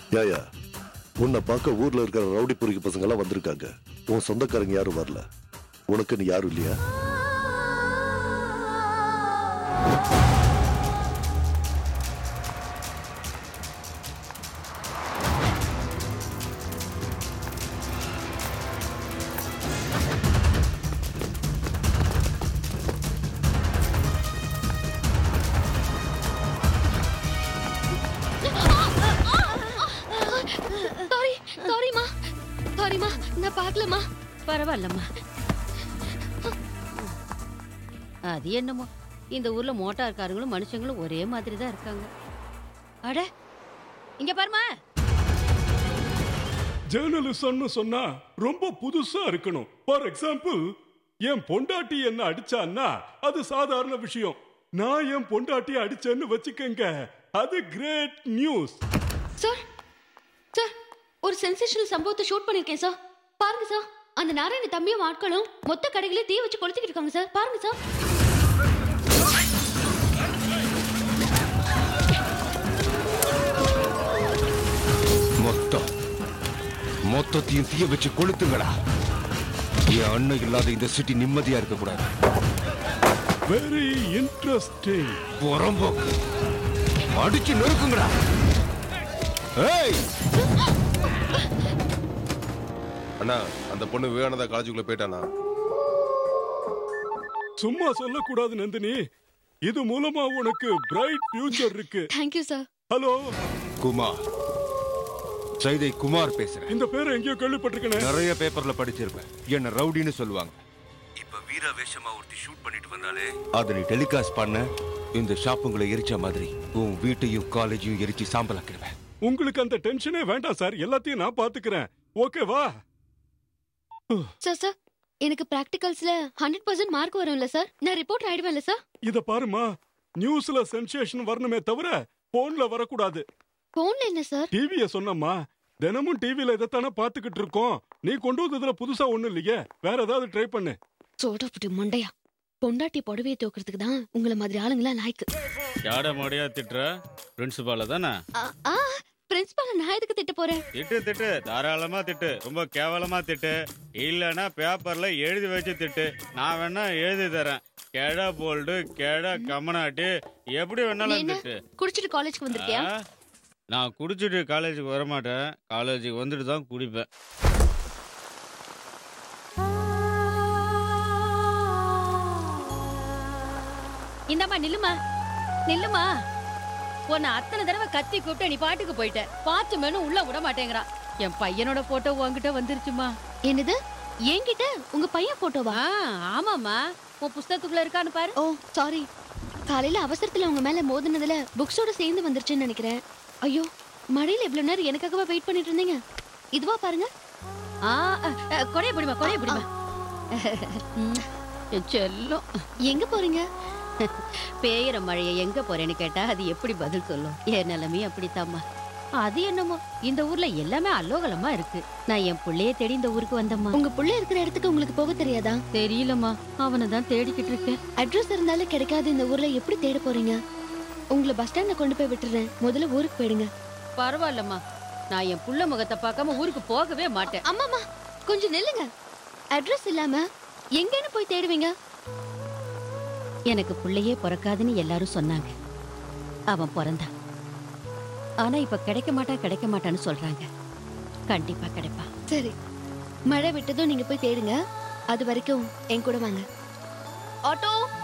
ஏயா உன்னை பார்க்க ஊர்ல இருக்கிற ரவுடி பொறுக்கி பசங்க எல்லாம் வந்திருக்காங்க உன் சொந்தக்காரங்க யாரும் வரல உனக்குன்னு யாரும் இல்லையா சாரி சாரிம்மா சாரிம்மா நான் பார்க்கலம்மா பரவாயில்லம்மா அது என்னமோ இந்த ஊர்ல மோட்டார்காரங்களும் மனுஷங்களும் ஒரே மாதிரி தான் இருக்காங்க அட இங்க பாருமா ஜேர்னலிசம்னு சொன்னா ரொம்ப புதுசா இருக்கணும் ஃபார் எக்ஸாம்பிள் என் பொண்டாட்டி என்ன அடிச்சான்னா அது சாதாரண விஷயம் நான் என் பொண்டாட்டி அடிச்சேன்னு வச்சுக்கங்க அது கிரேட் நியூஸ் சார் சார் ஒரு சென்சேஷனல் சம்பவத்தை ஷூட் பண்ணிருக்கேன் சார் பாருங்க சார் அந்த நாராயண தம்பியும் ஆட்களும் மொத்த கடைகளே தீ வச்சு கொளுத்திக்கிட்டு இருக்காங்க சார் பாருங்க சார் மொத்தம் மொத்தத்தையும் தீய வச்சு கொளுத்துங்கடா என் அண்ணன் இல்லாத இந்த சிட்டி நிம்மதியா இருக்க கூடாது வெரி இன்ட்ரெஸ்டிங் புறம்போக்கு அடிச்சு நொறுக்குங்கடா ஏய் அண்ணா அந்த பொண்ணு விவேகானந்தா காலேஜுக்குள்ள போயிட்டானா சும்மா சொல்லக்கூடாது நந்தினி இது மூலமா உனக்கு பிரைட் ஃபியூச்சர் இருக்கு thank you sir hello Kumar Saidai Kumar பேசுறேன் இந்த பேரை எங்கேயோ கேள்விப்பட்டிருக்கேன் நிறைய பேப்பர்ல படிச்சிருப்பேன் என்ன ரவுடின்னு சொல்லுவாங்க இப்ப வீர வேஷமா ஒருத்தி ஷூட் பண்ணிட்டு வந்தாலே அதை நீ டெலிகாஸ்ட் பண்ண இந்த ஷாப்புங்களை எரிச்ச மாதிரி உன் வீட்டையும் காலேஜையும் எரிச்சு சாம்பலாக்கிடுவேன் உங்களுக்கு அந்த டென்ஷனே வேண்டாம் சார் எல்லாத்தையும் நான் பாத்துக்கிறேன் ஓகேவா சார் சார் எனக்கு பிராக்டிகல்ஸ்ல ஹண்ட்ரட் பர்சன்ட் மார்க் வரும்ல சார் நான் ரிப்போர்ட் ஆயிடுவேன்ல சார் இத பாருமா நியூஸ்ல சென்சேஷன் வரணுமே தவிர போன்ல வரக்கூடாது போன்ல என்ன சார் டிவிய சொன்னம்மா தினமும் டிவில இதைத்தானே பாத்துக்கிட்டு இருக்கோம் நீ கொண்டு வந்ததுல புதுசா ஒண்ணும் இல்லையே வேற ஏதாவது ட்ரை பண்ணு சோடா புட்டு மண்டையா பொண்டாட்டி புடவையை தூக்குறதுக்கு தான் உங்களை மாதிரி ஆளுங்களா லாய்க்கு யாட மாடியா திட்டுற பிரின்சிபால தானே ஆ, ஆ பிரின்சிபால நான் எதுக்கு திட்ட போறேன் திட்டு திட்டு தாராளமா திட்டு ரொம்ப கேவலமா திட்டு இல்லைன்னா பேப்பர்ல எழுதி வச்சு திட்டு நான் வேணா எழுதி தரேன் கெட போல்டு கெட கமனாட்டி எப்படி வேணாலும் என்ன? திட்டு குடிச்சிட்டு காலேஜ்க்கு வந்திருக்கியா ஆ? நான் குடிச்சிட்டு காலேஜுக்கு வரமாட்டேன் காலேஜுக்கு வந்துட்டு தான் குடிப்பேன் இந்தாம்மா நில்லுமா நில்லுமா உன்னை அத்தனை தடவை கத்தி கூப்பிட்டு நீ பாட்டுக்கு போயிட்ட பார்த்து மேனும் உள்ள விட மாட்டேங்கிறான் என் பையனோட போட்டோ உன்கிட்ட வந்துருச்சுமா என்னது என்கிட்ட உங்க பையன் போட்டோவா ஆ ஆமாம்மா உன் புஸ்தகத்துக்குள்ள இருக்கான்னு பாரு ஓ சாரி காலையில அவசரத்துல உங்க மேல மோதினதுல புக்ஸோட சேர்ந்து வந்துருச்சுன்னு நினைக்கிறேன் ஐயோ மழையில இவ்வளவு நேரம் எனக்காகவா வெயிட் பண்ணிட்டு இருந்தீங்க இதுவா பாருங்க ஆ அ, அ, கொடைய பிடிமா கொடைய பிடிமா ம், என் செல்லம் எங்க போறீங்க பேயிற மழையை எங்க போறேன்னு கேட்டா அது எப்படி பதில் சொல்லும் என் நிலைமையும் அப்படித்தாம்மா அது என்னமோ இந்த ஊர்ல எல்லாமே அல்லோகலமா இருக்கு நான் என் புள்ளைய தேடி இந்த ஊருக்கு வந்தம்மா உங்க புள்ள இருக்கிற இடத்துக்கு உங்களுக்கு போக தெரியாதா தெரியலம்மா அவனை தான் தேடிக்கிட்டு இருக்கேன் அட்ரஸ் இருந்தாலும் கிடைக்காத இந்த ஊர்ல எப்படி தேட போறீங்க உங்களை பஸ் ஸ்டாண்ட்ல கொண்டு போய் விட்டுறேன் முதல்ல ஊருக்கு போயிடுங்க பரவாயில்லம்மா நான் என் புள்ள முகத்தை பார்க்காம ஊருக்கு போகவே மாட்டேன் அம்மாமா கொஞ்சம் நில்லுங்க அட்ரஸ் இல்லாம எங்கன்னு போய் தேடுவீங்க எனக்கு புள்ளையே பிறக்காதுன்னு எல்லாரும் சொன்னாங்க அவன் பிறந்தான் ஆனா இப்ப கிடைக்க மாட்டான் கிடைக்க மாட்டான்னு சொல்றாங்க கண்டிப்பா கிடைப்பான் சரி மழை விட்டதும் நீங்க போய் தேடுங்க அது வரைக்கும் என் கூட வாங்க ஆட்டோ